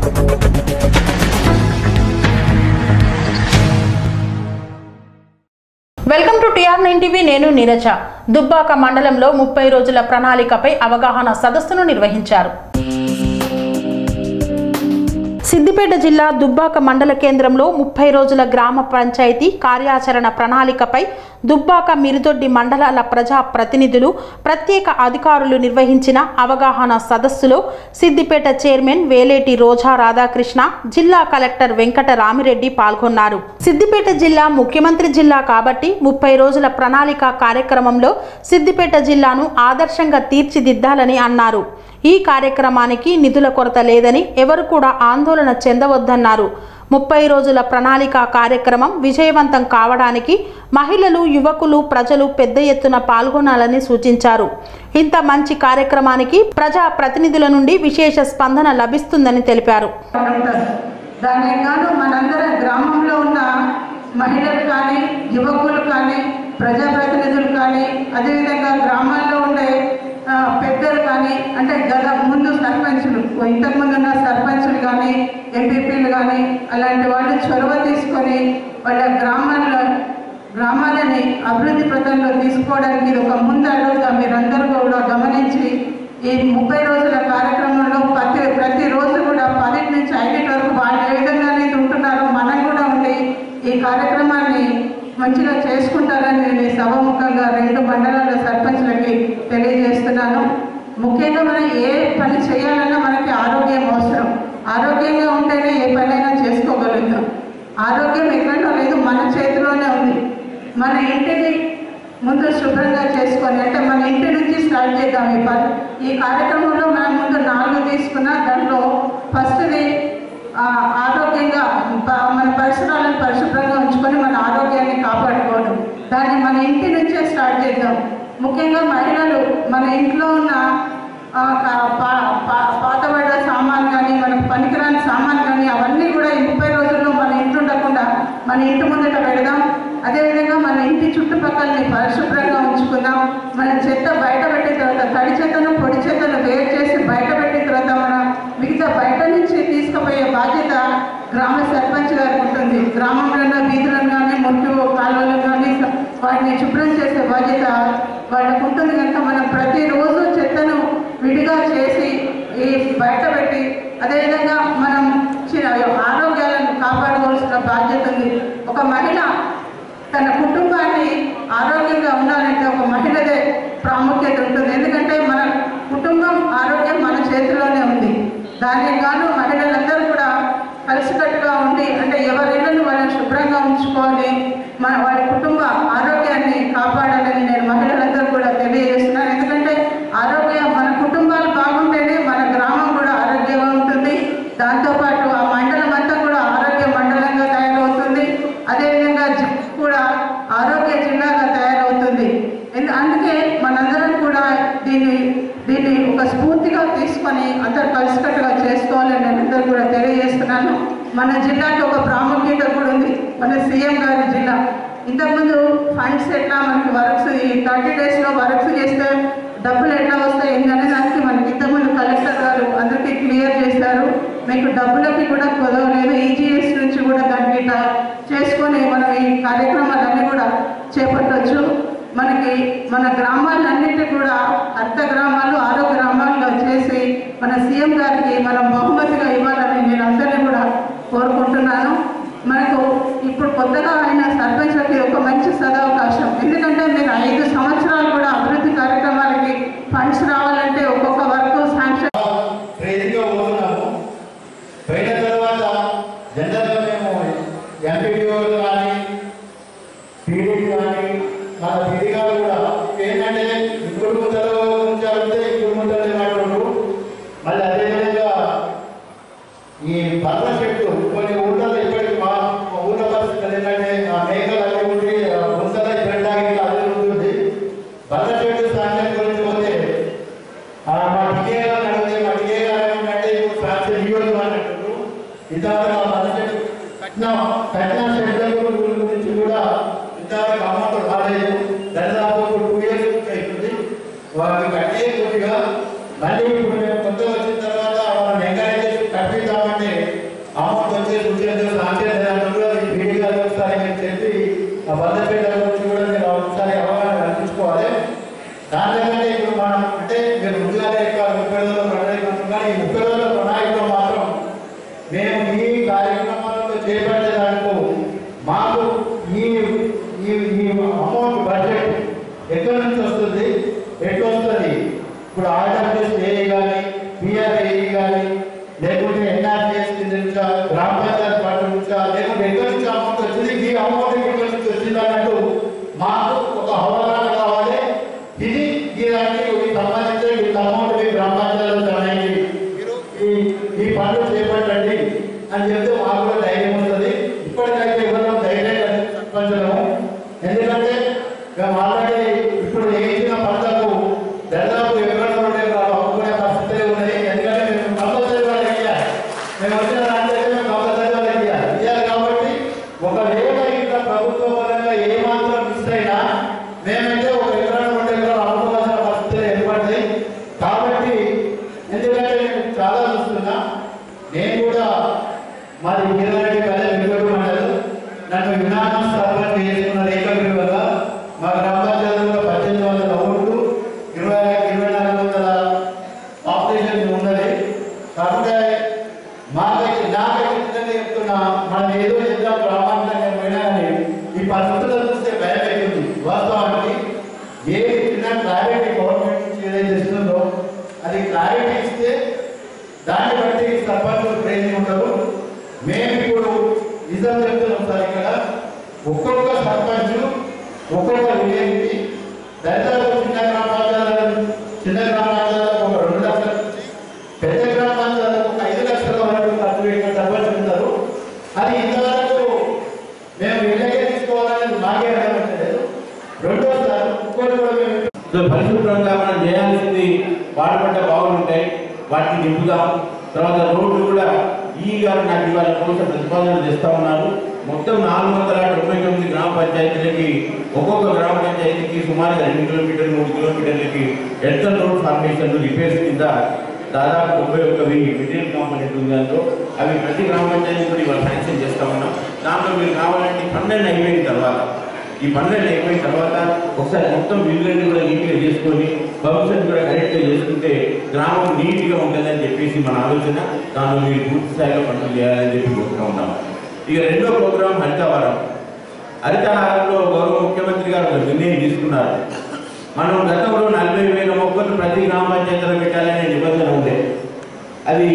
welcome to TR nine TV నేను నీరజ దుబ్బాక మండలంలో ముప్పై రోజుల ప్రణాళికపై అవగాహన సదస్సును నిర్వహించారు సిద్దిపేట జిల్లా దుబ్బాక మండల కేంద్రంలో ముప్పై రోజుల గ్రామ పంచాయతీ కార్యాచరణ ప్రణాళికపై దుబ్బాక మిరుదొడ్డి మండలాల ప్రజా ప్రతినిధులు ప్రత్యేక అధికారులు నిర్వహించిన అవగాహన సదస్సులో సిద్దిపేట చైర్మన్ వేలేటి రోజా రాధాకృష్ణ జిల్లా కలెక్టర్ వెంకట రామిరెడ్డి పాల్గొన్నారు సిద్దిపేట జిల్లా ముఖ్యమంత్రి జిల్లా కాబట్టి ముప్పై రోజుల ప్రణాళిక కార్యక్రమంలో సిద్దిపేట జిల్లాను ఆదర్శంగా తీర్చిదిద్దాలని అన్నారు ఈ కార్యక్రమానికి నిధుల కొరత లేదని ఎవరు కూడా ఆందోళన చెందవద్దన్నారు ముప్పై రోజుల ప్రణాళిక కార్యక్రమం విజయవంతం కావడానికి మహిళలు యువకులు ప్రజలు పెద్ద ఎత్తున పాల్గొనాలని సూచించారు ఇంత మంచి కార్యక్రమానికి ప్రజా ప్రతినిధుల నుండి విశేష స్పందన లభిస్తుందని తెలిపారు ఉంటారు దానికి గాను మనందరం గ్రామంలో ఉన్న మహిళలు కానీ యువకులు కానీ ప్రజాప్రతినిధులు కానీ అదేవిధంగా గ్రామాల్లో ఉండే ఆ, పెద్దలు కానీ అంటే గత ముందు సర్పంచులు ఇంతకుముందు ఉన్న సర్పంచులు కానీ ఎంపీపీలు కానీ అలాంటి వాళ్ళు చొరవ తీసుకొని వాళ్ళ గ్రామాల్లో గ్రామాలని అభివృద్ధి పథంలో తీసుకోవడానికి ఇది ఒక ముందు అడుగుగా మీరందరూ కూడా గమనించి ఈ ముప్పై రోజుల కార్యక్రమంలో ప్రతి ప్రతిరోజు కూడా పది నుంచి ఐదింటి వరకు వాళ్ళు ఏ విధంగా అనేది ఉంటున్నారో మనం కూడా ఉండి ఈ కార్యక్రమాన్ని మంచిగా చేసుకుంటారని నేను ఈ సభముఖంగా రెండు మండలాల సర్పంచ్లకి తెలియజేస్తున్నాను ముఖ్యంగా మనం ఏ పని చేయాలన్నా మనకి ఆరోగ్యం అవసరం ఆరోగ్యంగా ఉంటేనే ఏ పనైనా చేసుకోగలుగుతాం ఆరోగ్యం ఎక్కడో లేదు మన చేతిలోనే ఉంది మన ఇంటిని ముందు శుభ్రంగా చేసుకొని అంటే మన ఇంటి నుంచి స్టార్ట్ చేద్దాం ఈ పని ఈ కార్యక్రమంలో మనం ముందు నాలుగు తీసుకున్న దాంట్లో ఫస్ట్ది ఆ, ఆరోగ్యంగా ప- మన పరిసరాలను పరిశుభ్రంగా ఉంచుకొని మన ఆరోగ్యాన్ని కాపాడుకోవడం దాన్ని మన ఇంటి నుంచే స్టార్ట్ చేద్దాం ముఖ్యంగా మహిళలు మన ఇంట్లో ఉన్న ఆ, క- పా- పా- పాతబడ్డ సామాన్ కానీ మనకు పనికిరాని సామాన్ కానీ అవన్నీ కూడా ఈ ముప్పై రోజుల్లో మన ఇంట్లో ఉండకుండా మన ఇంటి ముందట పెడదాం అదేవిధంగా మన ఇంటి చుట్టుపక్కలని పరిశుభ్రంగా ఉంచుకుందాం మన చెత్త బయట పెట్టిన తర్వాత తడి చెత్తను పొడి చెత్తను వేరు చేసి బయట పెట్టిన తర్వాత మన మిగతా బయట నుంచి తీసుకుపోయే బాధ్యత గ్రామ సర్పంచ్ గారికి ఉంటుంది గ్రామంలో వీధులను కానీ మురికి కాలువలను కానీ వాటిని శుభ్రం చేసే బాధ్యత వాళ్ళకు ఉంటుంది కనుక మనం ప్రతిరోజు చెత్తను విడిగా చేసి ఈ బయట పెట్టి అదేవిధంగా మనం చి- ఆరోగ్యాలను కాపాడుకోవాల్సిన బాధ్యత ఉంది ఒక మహిళ తన కుటుంబాన్ని ఆరోగ్యంగా ఉండాలంటే ఒక మహిళదే ప్రాముఖ్యత ఉంటుంది ఎందుకంటే మన కుటుంబం ఆరోగ్యం మన చేతిలోనే ఉంది దానికి గాను మహిళలందరూ కూడా కలిసికట్టుగా ఉండి అంటే ఎవరి ఇళ్ళను వాళ్ళని శుభ్రంగా ఉంచుకోవాలి మన వారి కుటుంబ ఆరోగ్యాన్ని కాపాడాలని నేను మహిళలందరూ కూడా తెలియజేస్తున్నాను ఎందుకంటే ఆరోగ్యం మన కుటుంబాలు బాగుంటేనే మన గ్రామం కూడా ఆరోగ్యంగా ఉంటుంది దాంతోపాటు ఆ మండలం అంతా కూడా ఆరోగ్య మండలంగా తయారవుతుంది అదేవిధంగా జిల్లా కూడా ఆరోగ్య జిల్లాగా తయారవుతుంది ఎందు- అందుకే మనందరం కూడా దీన్ని దీన్ని ఒక స్ఫూర్తిగా తీసుకొని అందరు కలిసికట్టుగా చేసుకోవాలని నేను అందరూ కూడా తెలియజేస్తున్నాను మన జిల్లాకి ఒక ప్రాముఖ్యత కూడా ఉంది మన సీఎం గారి జిల్లా ఇంతకుముందు ఫండ్స్ ఎట్లా మనకి వర్క్స్ ఈ థర్టీ డేస్లో వర్క్స్ చేస్తే డబ్బులు ఎట్లా వస్తాయి ఏంటనే దానికి మనకి ఇంతకుముందు కలెక్టర్ గారు అందరికీ క్లియర్ చేశారు మీకు డబ్బులకి కూడా కుదవలేదు ఈజీఎస్ నుంచి కూడా దానికి ఇట్లా చేసుకొని మనం ఈ కార్యక్రమాలన్నీ కూడా చేపట్టవచ్చు మనకి మన గ్రామాలన్నింటి కూడా అర్ధ గ్రామాలు ఆరో గ్రామాల్లో చేసి మన సీఎం గారికి మనం బహుమతిగా ఇవ్వాలని నేను అందరినీ కూడా కోరుకుంటున్నాను మనకు ఇప్పుడు కొత్తగా అయిన సర్పంచ్లకి ఒక మంచి సదవకాశం ఎందుకంటే మీరు ఐదు సంవత్సరాలు కూడా అభివృద్ధి కార్యక్రమాలకి ఫండ్స్ రావాలంటే ఒక్కొక్క వర్క్ శాంక్షన్ ట్రైనింగ్గా పోతున్నాము పోయిన తర్వాత జనరల్గా మేము ఎంపీడీఓలు కానీ పీడీలు కానీ మన పీడిగాలు కూడా ఏంటంటే ఇప్పుడు ముందర నుంచి అడిగితే ఇప్పుడు ముందర మాట్లాడు మళ్ళీ అదేవిధంగా ఈ బర్ర చెట్లు కొన్ని ఊళ్ళలో ఇప్పటికి మా మా ఊళ్ళ పరిస్థితులు ఏంటంటే ఆ మేకలు అవి ఉండి ముందర పెట్టడానికి అది ఉంటుంది బర్ర చెట్లు సాంక్షన్ గురించి పోతే ఆ మా టికే గారు అడిగితే మా టికే గారు ఏమంటే ఇప్పుడు సాంక్షన్ ఇవ్వదు అన్నట్టు ఇంతవరకు ఆ బర్ర చెట్లు కట్టిన కట్టిన షెడ్యూల్ గురించి కూడా ఇంతవరకు అమౌంట్ రాలేదు దాదాపు టూ ఇయర్స్ అవుతుంది వారికి కట్టే కొద్దిగా మళ్ళీ ఇప్పుడు మేము కొత్త వచ్చిన తర్వాత మనం ఎంకరేజ్ చేసి కట్టిద్దామంటే అమౌంట్ వచ్చే సూచనలు సాంకేతిక పీడీ గారు ఒకసారి మీరు చెప్పి ఆ భద్రపేట గురించి కూడా మీరు ఒకసారి అవగాహన కల్పించుకోవాలి దానికంటే ఇప్పుడు మనం అంటే మీరు ముందుగానే ఎక్కువ ముప్పై రోజుల ప్రణాళిక అంటున్నారు ఈ ముప్పై రోజుల ప్రణాళికలో మాత్రం మేము ఈ కార్యక్రమాలను చేపట్టేదానికి మాకు ఈ ఈ ఈ అమౌంట్ బడ్జెట్ ఎక్కడి నుంచి వస్తుంది ఎట్లా వస్తుంది ఇప్పుడు ఆర్డబ్ల్యూఎస్ ఏ కానీ పిఆర్ఏ కానీ లేకుంటే ఎన్ఆర్జిఎస్ కింద నుంచా గ్రామ పంచాయతీ ఫండ్ నుంచా లేకుంటే ఎక్కడి నుంచి అమౌంట్ వచ్చింది ఈ అమౌంట్ ఎక్కడి నుంచి వచ్చింది అన్నట్టు మాకు ఒక అవగాహన కావాలి ఇది ఈ దానికి సంబంధించి ఈ అమౌంట్ మీ గ్రామ పంచాయతీలో జమ అయింది మీరు ఈ ఈ పనులు చేపట్టండి అని చెప్తే మాకు కూడా ధైర్యం ఉంటుంది ఇప్పటికైతే ఇవ్వడం ధైర్యం సర్పంచము ఎందుకంటే మేము ఆల్రెడీ ఇప్పుడు వేయించిన పంటకు దాదాపు ఎక్కడ ఉండే అమ్ముకునే పరిస్థితి ఉన్నది ఎందుకంటే మేము కంపల్సరీ వాళ్ళకి ఇవ్వాలి మేము వచ్చిన దాంట్లో మేము కంపల్సరీ వాళ్ళకి ఇవ్వాలి ఇవ్వాలి కాబట్టి ఒకవేళ ఇంకా ప్రభుత్వ పరంగా ఏ మాత్రం మిస్ అయినా మేమైతే ఒక ఎకరం రెండు ఎకరాలు అమ్ముకోవాల్సిన పరిస్థితి ఏర్పడింది కాబట్టి ఎందుకంటే నేను చాలా చూస్తున్నా నేను కూడా మాది వీరారెడ్డి పల్లె వెలుగుడు మండలం నన్ను విమానం సర్పంచ్ చేసుకున్న ఏకగ్రీ వల్ల మా గ్రామ పంచాయతీలో పద్దెనిమిది వందల ఓట్లు ఇరవై ఇరవై నాలుగు వందల ఆపరేషన్ ఉన్నది కాకపోతే మాకైతే నాకైతే నిజంగా చెప్తున్నా మనం ఏదో చేద్దాం గ్రామాంతరంగా పోయినా కానీ ఈ పరిస్థితులను చూస్తే భయం అవుతుంది వాస్తవానికి ఏ చిన్న క్లారిటీ గవర్నమెంట్ నుంచి ఏదైతే ఇస్తుందో అది క్లారిటీ ఇస్తే దాన్ని బట్టి సర్పంచులు ట్రైనింగ్ ఉండదు మేము ఇప్పుడు నిజం చెప్తున్నాం సార్ ఇక్కడ ఒక్కొక్క సర్పంచ్ ఒక్కొక్క విలేజ్కి దళితులకు చిన్న గ్రామ పంచాయతీలకు చిన్న గ్రామ పంచాయతీలకు ఒక రెండు లక్షల నుంచి పెద్ద గ్రామ పంచాయతీలకు ఒక ఐదు లక్షల వరకు ఖర్చు పెట్టిన సర్పంచ్ ఉంటారు అది ఇంతవరకు మేము ఇళ్ళకే తీసుకోవాలని మాకే అడగట్లేదు రెండోసారి ఇంకోటి కూడా మేము సో పరిశుభ్రంగా మనం చేయాల్సింది వాడపడ్డ బావులు ఉంటాయి వాటిని నింపుదాం తర్వాత రోడ్లు కూడా ఈ గారు నాకు ఇవాళ కోసం ప్రతిపాదన చేస్తా ఉన్నారు మొత్తం నాలుగు వందల తొంభై తొమ్మిది గ్రామ పంచాయతీలకి ఒక్కొక్క గ్రామ పంచాయతీకి సుమారుగా రెండు కిలోమీటర్లు మూడు కిలోమీటర్లకి ఎడ్తల్ రోడ్ ఫార్మేషన్ రిపేర్స్ కింద దాదాపు తొంభై ఒక్క వెయ్యి మెటీరియల్ కాంపోనెంట్ ఉంది దాంట్లో అవి ప్రతి గ్రామ పంచాయతీ కూడా ఇవాళ శాంక్షన్ చేస్తా ఉన్నాం దాంట్లో మీరు కావాలంటే పన్నెండు అయిపోయిన తర్వాత ఈ పన్నెండు అయిపోయిన తర్వాత ఒకసారి మొత్తం బిల్లులన్నీ కూడా నీట్గా చేసుకొని భవిష్యత్తు కూడా కరెక్ట్గా చేసుకుంటే గ్రామం నీట్గా ఉంటుందని చెప్పేసి మన ఆలోచన దానిలో మీరు పూర్తి స్థాయిలో పనులు చేయాలని చెప్పి కోరుతూ ఉన్నాం ఇక రెండో ప్రోగ్రాం హరితహారం హరితహారంలో గౌరవ ముఖ్యమంత్రి గారు ఒక నిర్ణయం తీసుకున్నారు మనం గతంలో నలభై వేల మొక్కలు ప్రతి గ్రామ పంచాయతీలో పెట్టాలనే నిబంధన ఉండే అది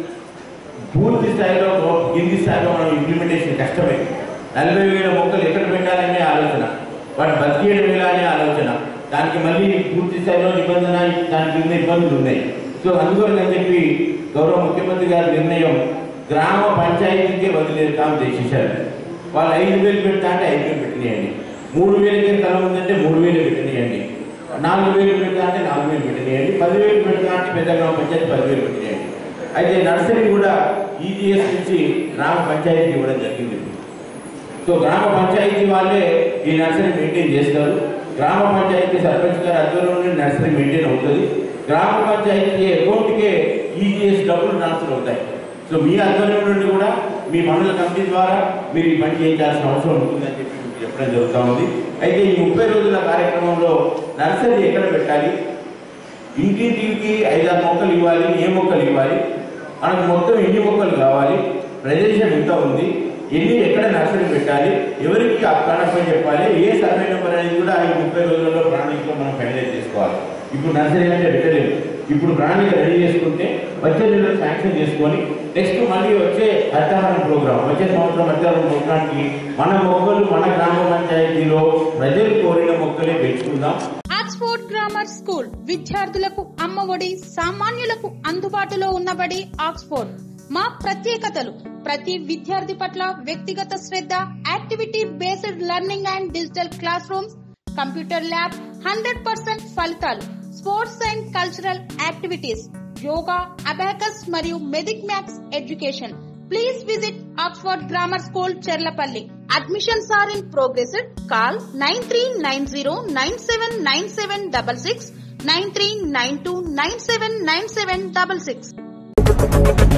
పూర్తి స్థాయిలో కింది స్థాయిలో మనం ఇంప్లిమెంటేషన్ కష్టమే నలభై వేల మొక్కలు ఎక్కడ పెట్టాలనే ఆలోచన వాటి బతికేయడం ఎలా అనే ఆలోచన దానికి మళ్ళీ పూర్తి స్థాయిలో నిబంధన దానికి ఉన్న ఇబ్బందులు ఉన్నాయి సో అందువల్ల అని చెప్పి గౌరవ ముఖ్యమంత్రి గారి నిర్ణయం గ్రామ పంచాయతీకే వదిలేస్తాం చేసేసారు వాళ్ళు ఐదు వేలు పెడతా అంటే ఐదు వేలు పెట్టినాయండి మూడు వేలకి తల ఉందంటే మూడు వేలు పెట్టినాయండి నాలుగు వేలు పెడతా అంటే నాలుగు వేలు పెట్టినాయండి పదివేలు పెడతా అంటే పెద్ద గ్రామ పంచాయతీ పదివేలు పెట్టినాయండి అయితే నర్సరీ కూడా ఈజీఎస్ నుంచి గ్రామ పంచాయతీకి ఇవ్వడం జరిగింది సో గ్రామ పంచాయతీ వాళ్ళే ఈ నర్సరీ మెయింటైన్ చేస్తారు గ్రామ పంచాయతీ సర్పంచ్ గారి ఆధ్వర్యంలో నర్సరీ మెయింటైన్ అవుతుంది గ్రామ పంచాయతీ అకౌంట్కే ఈజీఎస్ డబ్బులు ట్రాన్స్ఫర్ అవుతాయి సో మీ ఆధ్వర్యం నుండి కూడా మీ మండల కమిటీ ద్వారా మీరు ఈ పని చేయించాల్సిన అవసరం ఉంటుందని చెప్పి మీకు చెప్పడం జరుగుతూ ఉంది అయితే ఈ ముప్పై రోజుల కార్యక్రమంలో నర్సరీ ఎక్కడ పెట్టాలి ఇంటింటికి ఐదారు మొక్కలు ఇవ్వాలి ఏ మొక్కలు ఇవ్వాలి మనకు మొత్తం ఎన్ని మొక్కలు కావాలి ప్రదేశం ఎంత ఉంది ఎన్ని ఎక్కడ నర్సరీ పెట్టాలి ఎవరికి ఆ ప్రణాళిక చెప్పాలి ఏ సర్వే నెంబర్ అనేది కూడా ఈ ముప్పై రోజులలో ప్రణాళికలో మనం ఫైనలైజ్ చేసుకోవాలి ఇప్పుడు నర్సరీ అంటే పెట్టలేదు ఇప్పుడు ప్రణాళిక రెడీ చేసుకుంటే వచ్చే నెలలో శాంక్షన్ చేసుకొని నెక్స్ట్ మళ్ళీ వచ్చే హరితహారం ప్రోగ్రామ్ వచ్చే సంవత్సరం హరితహారం ప్రోగ్రామ్కి మన మొక్కలు మన గ్రామ పంచాయతీలో ప్రజలు కోరిన మొక్కలే పెంచుకుందాం ఆక్స్ఫోర్డ్ గ్రామర్ స్కూల్ విద్యార్థులకు అమ్మఒడి సామాన్యులకు అందుబాటులో ఉన్నబడి ఆక్స్ఫోర్డ్ మా ప్రత్యేకతలు ప్రతి విద్యార్థి పట్ల వ్యక్తిగత శ్రద్ధ activity based learning and digital classroom computer lab hundred percent ఫలితాలు sports and cultural activities yoga abacus మరియు మెదిక్ maths education please visit Oxford Grammar School Cherlapalli admissions are in progress call nine three nine zero nine seven nine seven double six nine three nine two nine seven nine seven double six